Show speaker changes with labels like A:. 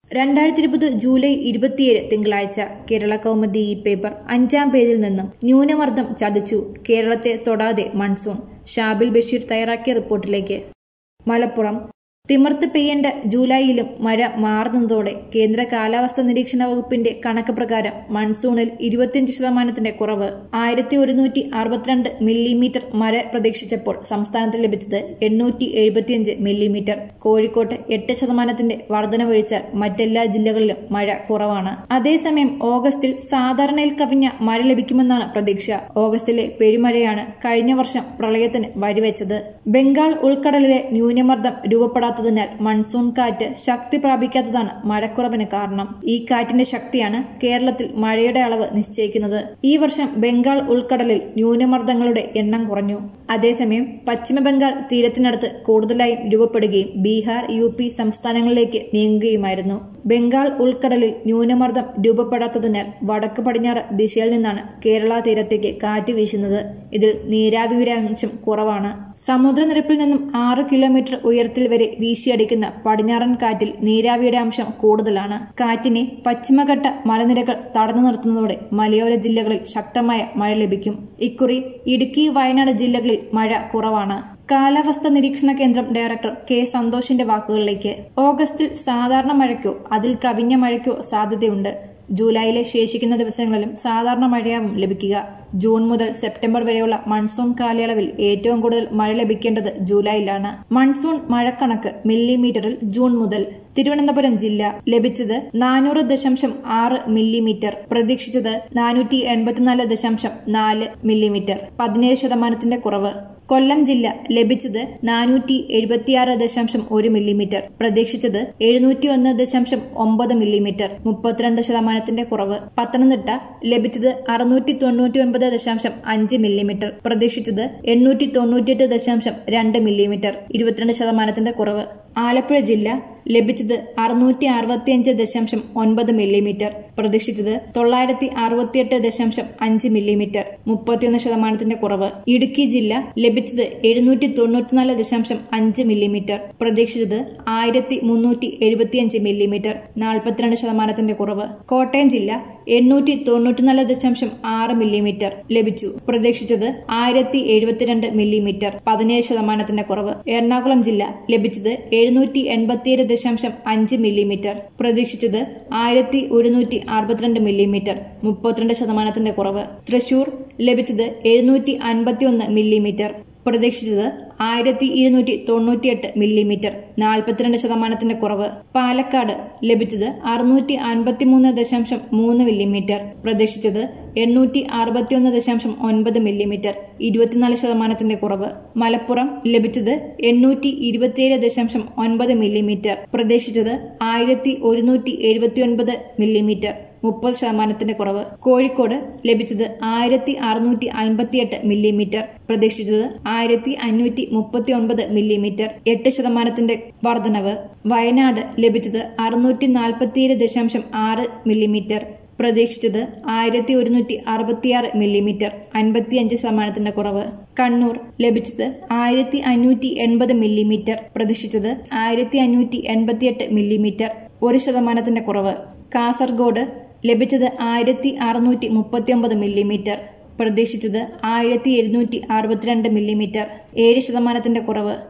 A: രണ്ടായിരത്തി ഇരുപത് ജൂലൈ ഇരുപത്തിയേഴ് തിങ്കളാഴ്ച കേരള കൗമുദി ഈ പേപ്പർ അഞ്ചാം പേജിൽ നിന്നും ന്യൂനമർദ്ദം ചതിച്ചു കേരളത്തെ തൊടാതെ മൺസൂൺ ഷാബിൽ ബഷീർ തയ്യാറാക്കിയ റിപ്പോർട്ടിലേക്ക് മലപ്പുറം തിമിർത്ത് പെയ്യേണ്ട ജൂലൈയിലും മഴ മാറുന്നതോടെ കേന്ദ്ര കാലാവസ്ഥാ നിരീക്ഷണ വകുപ്പിന്റെ കണക്ക് പ്രകാരം മൺസൂണിൽ ഇരുപത്തിയഞ്ച് ശതമാനത്തിന്റെ കുറവ് ആയിരത്തി ഒരുന്നൂറ്റി അറുപത്തിരണ്ട് മില്ലിമീറ്റർ മഴ പ്രതീക്ഷിച്ചപ്പോൾ സംസ്ഥാനത്ത് ലഭിച്ചത് എണ്ണൂറ്റി എഴുപത്തിയഞ്ച് മില്ലിമീറ്റർ കോഴിക്കോട്ട് എട്ട് ശതമാനത്തിന്റെ വർധനവൊഴിച്ചാൽ മറ്റെല്ലാ ജില്ലകളിലും മഴ കുറവാണ് അതേസമയം ഓഗസ്റ്റിൽ സാധാരണയിൽ കവിഞ്ഞ മഴ ലഭിക്കുമെന്നാണ് പ്രതീക്ഷ ഓഗസ്റ്റിലെ പെരുമഴയാണ് കഴിഞ്ഞ വർഷം പ്രളയത്തിന് വഴിവെച്ചത് ബംഗാൾ ഉൾക്കടലിലെ ന്യൂനമർദ്ദം രൂപപ്പെടാത്തതിനാൽ മൺസൂൺ കാറ്റ് ശക്തി പ്രാപിക്കാത്തതാണ് മഴക്കുറവിന് കാരണം ഈ കാറ്റിന്റെ ശക്തിയാണ് കേരളത്തിൽ മഴയുടെ അളവ് നിശ്ചയിക്കുന്നത് ഈ വർഷം ബംഗാൾ ഉൾക്കടലിൽ ന്യൂനമർദ്ദങ്ങളുടെ എണ്ണം കുറഞ്ഞു അതേസമയം പശ്ചിമ ബംഗാൾ തീരത്തിനടുത്ത് കൂടുതലായും രൂപപ്പെടുകയും ബീഹാർ യു പി സംസ്ഥാനങ്ങളിലേക്ക് നീങ്ങുകയുമായിരുന്നു ബംഗാൾ ഉൾക്കടലിൽ ന്യൂനമർദ്ദം രൂപപ്പെടാത്തതിനാൽ വടക്ക് പടിഞ്ഞാറ് ദിശയിൽ നിന്നാണ് കേരള തീരത്തേക്ക് കാറ്റ് വീശുന്നത് ഇതിൽ നീരാവിയുടെ അംശം കുറവാണ് സമുദ്രനിരപ്പിൽ നിന്നും ആറ് കിലോമീറ്റർ ഉയരത്തിൽ വരെ വീശിയടിക്കുന്ന പടിഞ്ഞാറൻ കാറ്റിൽ നീരാവിയുടെ അംശം കൂടുതലാണ് കാറ്റിനെ പശ്ചിമഘട്ട മലനിരകൾ തടഞ്ഞു നിർത്തുന്നതോടെ മലയോര ജില്ലകളിൽ ശക്തമായ മഴ ലഭിക്കും ഇക്കുറി ഇടുക്കി വയനാട് ജില്ലകളിൽ മഴ കുറവാണ് കാലാവസ്ഥ നിരീക്ഷണ കേന്ദ്രം ഡയറക്ടർ കെ സന്തോഷിന്റെ വാക്കുകളിലേക്ക് ഓഗസ്റ്റിൽ സാധാരണ മഴയ്ക്കോ അതിൽ കവിഞ്ഞ മഴയ്ക്കോ സാധ്യതയുണ്ട് ജൂലൈയിലെ ശേഷിക്കുന്ന ദിവസങ്ങളിലും സാധാരണ മഴയാവും ലഭിക്കുക ജൂൺ മുതൽ സെപ്റ്റംബർ വരെയുള്ള മൺസൂൺ കാലയളവിൽ ഏറ്റവും കൂടുതൽ മഴ ലഭിക്കേണ്ടത് ജൂലൈയിലാണ് മൺസൂൺ മഴക്കണക്ക് മില്ലിമീറ്ററിൽ ജൂൺ മുതൽ തിരുവനന്തപുരം ജില്ല ലഭിച്ചത് നാനൂറ് ദശാംശം ആറ് മില്ലിമീറ്റർ പ്രതീക്ഷിച്ചത് നാനൂറ്റി എൺപത്തിനാല് ദശാംശം നാല് മില്ലിമീറ്റർ പതിനേഴ് ശതമാനത്തിന്റെ കുറവ് കൊല്ലം ജില്ല ലഭിച്ചത് നാനൂറ്റി എഴുപത്തിയാറ് ദശാംശം ഒരു മില്ലിമീറ്റർ പ്രതീക്ഷിച്ചത് എഴുന്നൂറ്റി ഒന്ന് ദശാംശം ഒമ്പത് മില്ലിമീറ്റർ മുപ്പത്തിരണ്ട് ശതമാനത്തിന്റെ കുറവ് പത്തനംതിട്ട ലഭിച്ചത് അറുന്നൂറ്റി തൊണ്ണൂറ്റി ഒൻപത് ദശാംശം അഞ്ച് മില്ലിമീറ്റർ പ്രതീക്ഷിച്ചത് എണ്ണൂറ്റി തൊണ്ണൂറ്റിയെട്ട് ദശാംശം രണ്ട് മില്ലിമീറ്റർ ഇരുപത്തിരണ്ട് ശതമാനത്തിന്റെ കുറവ് ആലപ്പുഴ ജില്ല ലഭിച്ചത് അറുന്നൂറ്റി അറുപത്തിയഞ്ച് ദശാംശം ഒൻപത് മില്ലിമീറ്റർ പ്രതീക്ഷിച്ചത് തൊള്ളായിരത്തി അറുപത്തിയെട്ട് ദശാംശം അഞ്ച് മില്ലിമീറ്റർ മുപ്പത്തിയൊന്ന് ശതമാനത്തിന്റെ കുറവ് ഇടുക്കി ജില്ല ലഭിച്ചത് എഴുന്നൂറ്റി തൊണ്ണൂറ്റിനാല് ദശാംശം അഞ്ച് മില്ലിമീറ്റർ പ്രതീക്ഷിച്ചത് ആയിരത്തി മുന്നൂറ്റി എഴുപത്തിയഞ്ച് മില്ലിമീറ്റർ നാൽപ്പത്തിരണ്ട് ശതമാനത്തിന്റെ കുറവ് കോട്ടയം ജില്ല എണ്ണൂറ്റി തൊണ്ണൂറ്റിനാല് ദശാംശം ആറ് മില്ലിമീറ്റർ ലഭിച്ചു പ്രതീക്ഷിച്ചത് ആയിരത്തി എഴുപത്തിരണ്ട് മില്ലിമീറ്റർ പതിനേഴ് ശതമാനത്തിന്റെ കുറവ് എറണാകുളം ജില്ല ലഭിച്ചത് എഴുന്നൂറ്റി എൺപത്തിയേഴ് ദശാംശം അഞ്ച് മില്ലിമീറ്റർ പ്രതീക്ഷിച്ചത് ആയിരത്തി ഒരുന്നൂറ്റി അറുപത്തിരണ്ട് മില്ലിമീറ്റർ മുപ്പത്തിരണ്ട് ശതമാനത്തിന്റെ കുറവ് തൃശൂർ ലഭിച്ചത് എഴുന്നൂറ്റി അൻപത്തിയൊന്ന് മില്ലിമീറ്റർ പ്രതീക്ഷിച്ചത് ആയിരത്തി ഇരുന്നൂറ്റി തൊണ്ണൂറ്റിയെട്ട് മില്ലിമീറ്റർ നാൽപ്പത്തിരണ്ട് ശതമാനത്തിന്റെ കുറവ് പാലക്കാട് ലഭിച്ചത് അറുന്നൂറ്റി അൻപത്തിമൂന്ന് ദശാംശം മൂന്ന് മില്ലിമീറ്റർ പ്രതീക്ഷിച്ചത് എണ്ണൂറ്റി അറുപത്തിയൊന്ന് ദശാംശം ഒൻപത് മില്ലിമീറ്റർ ഇരുപത്തിനാല് ശതമാനത്തിന്റെ കുറവ് മലപ്പുറം ലഭിച്ചത് എണ്ണൂറ്റി ഇരുപത്തിയേഴ് ദശാംശം ഒൻപത് മില്ലിമീറ്റർ പ്രതീക്ഷിച്ചത് ആയിരത്തി ഒരുന്നൂറ്റി എഴുപത്തിയൊൻപത് മില്ലിമീറ്റർ മുപ്പത് ശതമാനത്തിന്റെ കുറവ് കോഴിക്കോട് ലഭിച്ചത് ആയിരത്തി അറുന്നൂറ്റി അൻപത്തിയെട്ട് മില്ലിമീറ്റർ പ്രതീക്ഷിച്ചത് ആയിരത്തി അഞ്ഞൂറ്റി മുപ്പത്തി ഒൻപത് മില്ലിമീറ്റർ എട്ട് ശതമാനത്തിന്റെ വർധനവ് വയനാട് ലഭിച്ചത് അറുന്നൂറ്റി നാൽപ്പത്തിയേഴ് ദശാംശം ആറ് മില്ലിമീറ്റർ പ്രതീക്ഷിച്ചത് ആയിരത്തി ഒരുന്നൂറ്റി അറുപത്തിയാറ് മില്ലിമീറ്റർ അൻപത്തിയഞ്ച് ശതമാനത്തിന്റെ കുറവ് കണ്ണൂർ ലഭിച്ചത് ആയിരത്തി അഞ്ഞൂറ്റി എൺപത് മില്ലിമീറ്റർ പ്രതീക്ഷിച്ചത് ആയിരത്തി അഞ്ഞൂറ്റി എൺപത്തിയെട്ട് മില്ലിമീറ്റർ ഒരു ശതമാനത്തിന്റെ കുറവ് കാസർഗോഡ് ലഭിച്ചത് ആയിരത്തി അറുന്നൂറ്റി മുപ്പത്തിയൊമ്പത് മില്ലിമീറ്റർ പ്രതീക്ഷിച്ചത് ആയിരത്തി എഴുന്നൂറ്റി അറുപത്തിരണ്ട് മില്ലിമീറ്റർ ഏഴ് ശതമാനത്തിന്റെ കുറവ്